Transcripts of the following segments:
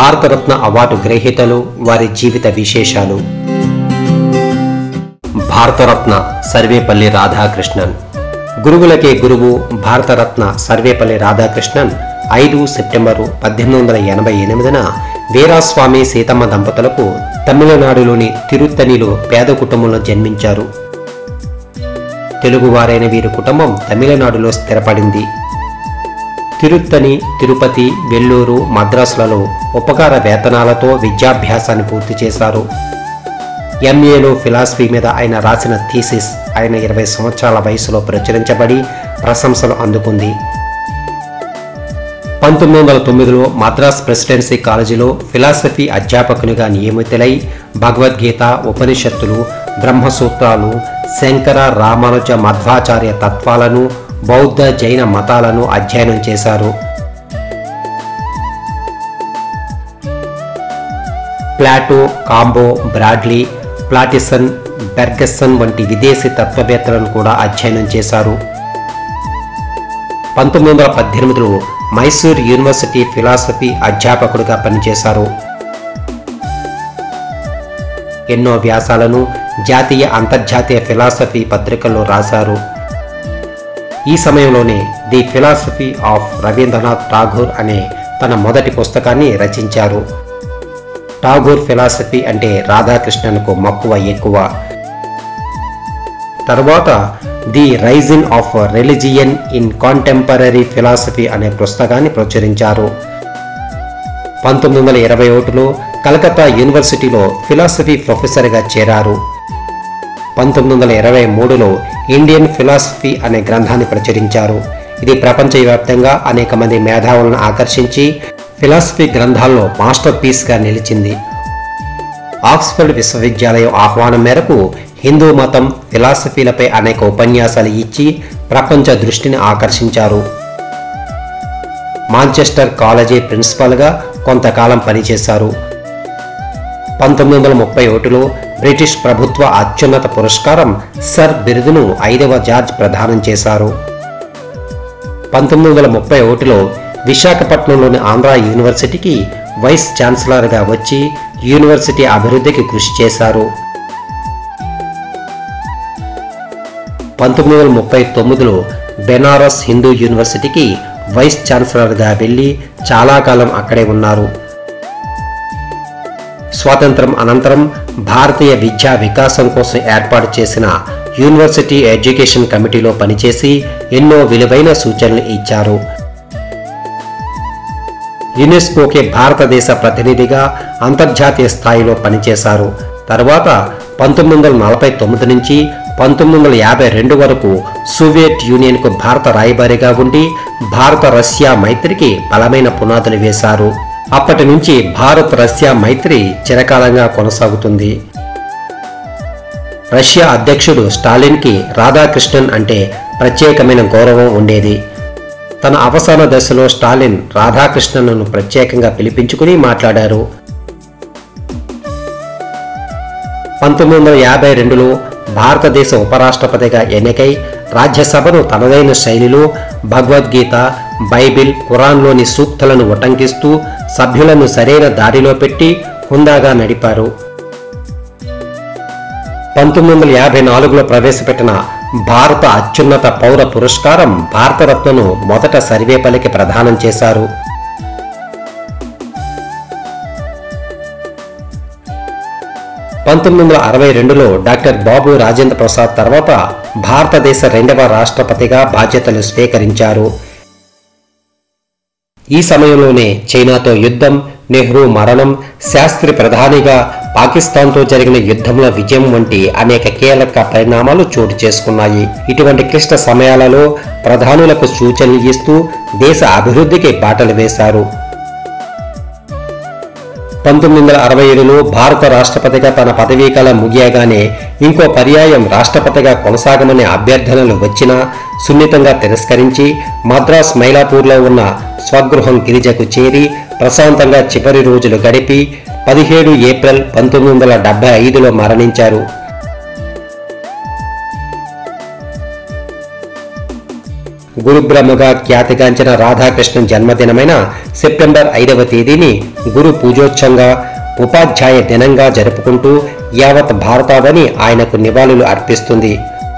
Bharat Ratna award గ్రహీతలు వారి జీవిత విశేషాలు భారతరత్న సర్వేపల్లి రాధాకృష్ణన్ గురువులకే గురువు భారతరత్న సర్వేపల్లి రాధాకృష్ణన్ ఐదు సెప్టెంబరు పద్దెనిమిది వందల ఎనభై ఎనిమిదిన వీరాస్వామి సీతమ్మ దంపతులకు తమిళనాడులోని తిరుత్తనిలో పేద కుటుంబంలో జన్మించారు తెలుగువారైన వీరి కుటుంబం తమిళనాడులో స్థిరపడింది తిరుత్తని తిరుపతి వెల్లూరు మద్రాసులలో ఉపకార వేతనాలతో విద్యాభ్యాసాన్ని పూర్తి చేశారు ఎంఏలో ఫిలాసఫీ మీద ఆయన రాసిన థీసిస్ ఆయన ఇరవై సంవత్సరాల వయసులో ప్రచురించబడి ప్రశంసలు అందుకుంది పంతొమ్మిది వందల తొమ్మిదిలో మద్రాస్ ప్రెసిడెన్సీ కాలేజీలో ఫిలాసఫీ అధ్యాపకునిగా నియమితులై భగవద్గీత ఉపనిషత్తులు బ్రహ్మసూత్రాలు శంకర రామానుజ మధ్వాచార్య తత్వాలను బౌద్ధ జైన మతాలను అధ్యయనం చేశారు ప్లాటో కాంబో బ్రాడ్లీ ప్లాటిసన్ బెర్గసన్ వంటి విదేశీ తత్వవేత్తలను కూడా అధ్యయనం చేశారు పంతొమ్మిది వందల పద్దెనిమిదిలో మైసూర్ యూనివర్సిటీ ఫిలాసఫీ అధ్యాపకుడిగా పనిచేశారు ఎన్నో వ్యాసాలను జాతీయ అంతర్జాతీయ ఫిలాసఫీ పత్రికల్లో రాశారు ఈ సమయంలోనే the philosophy of Rabindranath Tagore అనే తన మొదటి పుస్తకాన్ని రచించారు ఠాగూర్ ఫిలాసఫీ అంటే రాధాకృష్ణన్కు మక్కువ ఎక్కువ తర్వాత the rising of religion in contemporary philosophy అనే పుస్తకాన్ని ప్రచురించారు పంతొమ్మిది వందల ఇరవై ఒకటిలో కలకత్తా యూనివర్సిటీలో ఫిలాసఫీ ప్రొఫెసర్గా చేరారు పంతొమ్మిది వందల ఇరవై మూడులో ఇండియన్ ఫిలాసఫీ అనే గ్రంథాన్ని ప్రచురించారు ఇది ప్రపంచవ్యాప్తంగా అనేక మంది మేధావులను ఆకర్షించి ఫిలాసఫీ గ్రంథాల్లో మాస్టర్ పీస్గా నిలిచింది ఆక్స్ఫర్డ్ విశ్వవిద్యాలయం ఆహ్వానం మేరకు హిందూ మతం ఫిలాసఫీలపై అనేక ఉపన్యాసాలు ఇచ్చి ప్రపంచ దృష్టిని ఆకర్షించారు మాంచెస్టర్ కాలేజీ ప్రిన్సిపల్గా కొంతకాలం పనిచేశారు పంతొమ్మిది వందల ముప్పై ఒకటిలో బ్రిటిష్ ప్రభుత్వ అత్యున్నత పురస్కారం సర్ బిరుదును ఐదవ జార్జ్ ప్రదానం చేశారు పంతొమ్మిది వందల ముప్పై ఒకటిలో విశాఖపట్నంలోని ఆంధ్ర యూనివర్సిటీకి వైస్ ఛాన్సలర్గా వచ్చి యూనివర్సిటీ అభివృద్ధికి కృషి చేశారు పంతొమ్మిది వందల ముప్పై తొమ్మిదిలో బెనారస్ హిందూ యూనివర్సిటీకి వైస్ ఛాన్సలర్గా వెళ్ళి చాలా కాలం అక్కడే ఉన్నారు స్వాతంత్రం అనంతరం భారతీయ విద్యా వికాసం కోసం ఏర్పాటు చేసిన యూనివర్సిటీ ఎడ్యుకేషన్ కమిటీలో పనిచేసి ఎన్నో విలువైన సూచనలు ఇచ్చారు యునెస్కోకి భారతదేశ ప్రతినిధిగా అంతర్జాతీయ స్థాయిలో పనిచేశారు తర్వాత పంతొమ్మిది వందల నలభై తొమ్మిది నుంచి పంతొమ్మిది వందల యాభై రెండు వరకు సోవియట్ యూనియన్కు భారత రాయబారిగా ఉండి భారత రష్యా మైత్రికి బలమైన పునాదులు వేశారు అప్పటి నుంచి భారత్ రష్యా మైత్రి చిరకాలంగా కొనసాగుతుంది రష్యా అధ్యక్షుడు స్టాలిన్కి రాధాకృష్ణన్ అంటే ప్రత్యేకమైన గౌరవం ఉండేది తన అవసాన దశలో స్టాలిన్ రాధాకృష్ణన్ను ప్రత్యేకంగా పిలిపించుకుని మాట్లాడారు పంతొమ్మిది వందల యాభై రెండులో భారతదేశ ఉపరాష్ట్రపతిగా ఎన్నికై రాజ్యసభను తనదైన శైలిలో భగవద్గీత బైబిల్ ఖురాన్లోని సూక్తులను ఉటంకిస్తూ సభ్యులను సరైన దారిలో పెట్టి హుందాగా నడిపారు పంతొమ్మిది వందల యాభై నాలుగులో ప్రవేశపెట్టిన భారత అత్యున్నత పౌర పురస్కారం భారతరత్నను మొదట సర్వేపల్లికి ప్రదానం చేశారు పంతొమ్మిది వందల అరవై రెండులో డాక్టర్ బాబు రాజేంద్ర ప్రసాద్ తర్వాత భారతదేశ రెండవ రాష్ట్రపతిగా బాధ్యతలు స్వీకరించారు ఈ సమయంలోనే చైనాతో యుద్ధం నెహ్రూ మరణం శాస్త్రి ప్రధానిగా పాకిస్తాన్తో జరిగిన యుద్ధంలో విజయం వంటి అనేక కీలక పరిణామాలు చోటు చేసుకున్నాయి ఇటువంటి క్లిష్ట సమయాలలో ప్రధానులకు సూచనలు ఇస్తూ దేశ అభివృద్ధికి బాటలు వేశారు పంతొమ్మిది వందల అరవై ఏడులో భారత రాష్ట్రపతిగా తన పదవీకాలం ముగియగానే ఇంకో పర్యాయం రాష్ట్రపతిగా కొనసాగమనే అభ్యర్థనలు వచ్చినా సున్నితంగా తిరస్కరించి మద్రాస్ మైలాపూర్లో ఉన్న స్వగృహం గిరిజకు చేరి ప్రశాంతంగా చివరి రోజులు గడిపి పదిహేడు ఏప్రిల్ పంతొమ్మిది వందల డెబ్బై ఐదులో మరణించారు గురుబ్రహ్మగా ఖ్యాతిగాంచిన రాధాకృష్ణన్ జన్మదినమైన సెప్టెంబర్ ఐదవ తేదీని గురు పూజోత్సవంగా ఉపాధ్యాయ దినంగా జరుపుకుంటూ యావత్ భారతావని ఆయనకు నివాళులు అర్పిస్తుంది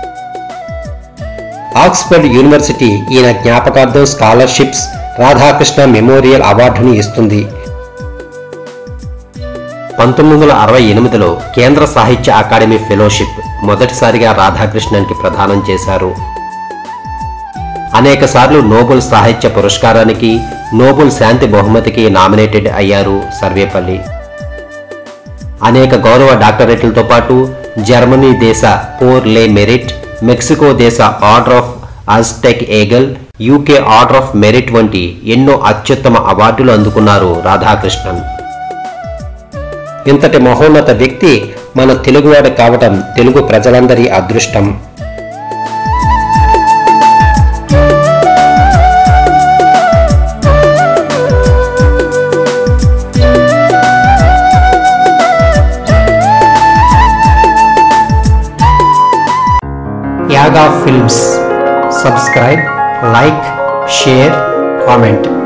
ఆక్స్ఫర్డ్ యూనివర్సిటీ ఈయన జ్ఞాపకార్థం స్కాలర్షిప్స్ రాధాకృష్ణ మెమోరియల్ అవార్డును ఇస్తుంది పంతొమ్మిది వందల అరవై ఎనిమిదిలో కేంద్ర సాహిత్య అకాడమీ ఫెలోషిప్ మొదటిసారిగా రాధాకృష్ణన్కి ప్రదానం చేశారు అనేక సార్లు నోబెల్ సాహిత్య పురస్కారానికి నోబెల్ శాంతి బహుమతికి నామినేటెడ్ అయ్యారు సర్వేపల్లి అనేక గౌరవ డాక్టరేట్లతో పాటు జర్మనీ దేశ పోర్ లే మెరిట్ మెక్సికో దేశ Order of Aztec Eagle UK Order of Merit వంటి ఎన్నో అత్యుత్తమ అవార్డులు అందుకున్నారు రాధాకృష్ణన్ ఇంతటి మహోన్నత వ్యక్తి మన తెలుగువాడు కావటం తెలుగు ప్రజలందరి అదృష్టం యాగా films subscribe like share comment